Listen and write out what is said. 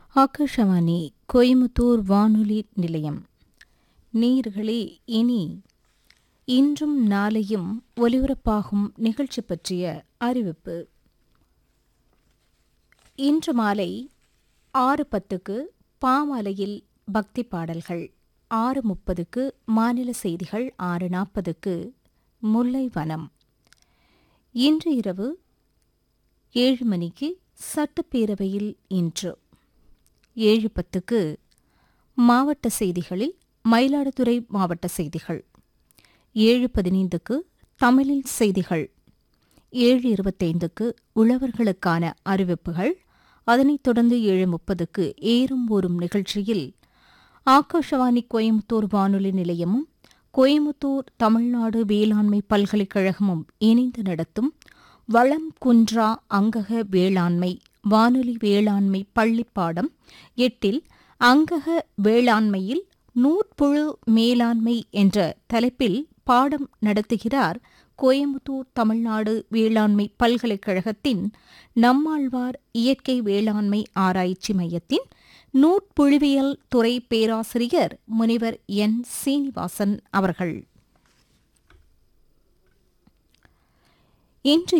ஆகாஷவாணி கோயமுத்தூர் வானொலி நிலையம் நேர்களே இனி இன்றும் நாளையும் ஒலிபரப்பாகும் நிகழ்ச்சி பற்றிய அறிவிப்பு இன்று மாலை ஆறு பத்துக்கு பாமாலையில் பக்தி பாடல்கள் ஆறு முப்பதுக்கு மாநில செய்திகள் ஆறு நாற்பதுக்கு முல்லை வனம் இன்று இரவு ஏழு மணிக்கு சட்டப்பேரவையில் இன்று ஏழு பத்துக்கு மாவட்ட செய்திகளில் மயிலாடுதுறை மாவட்ட செய்திகள் ஏழு பதினைந்துக்கு தமிழில் செய்திகள் ஏழு இருபத்தைந்துக்கு உழவர்களுக்கான அறிவிப்புகள் அதனைத் தொடர்ந்து ஏழு முப்பதுக்கு ஏறும் ஊறும் நிகழ்ச்சியில் ஆகாஷவாணி கோயம்புத்தூர் வானொலி நிலையமும் கோயம்புத்தூர் தமிழ்நாடு வேளாண்மை பல்கலைக்கழகமும் இணைந்து நடத்தும் வளம் குன்றா அங்கக வேளாண்மை வானொலி வேளாண்மை பள்ளிப்பாடம் எட்டில் அங்கக வேளாண்மையில் நூற்புழு மேலாண்மை என்ற தலைப்பில் பாடம் நடத்துகிறார் கோயம்புத்தூர் தமிழ்நாடு வேளாண்மை பல்கலைக்கழகத்தின் நம்மாழ்வார் இயற்கை வேளாண்மை ஆராய்ச்சி மையத்தின் நூற்புழுவியல் துறை பேராசிரியர் முனிவர் என் சீனிவாசன் அவர்கள் இன்று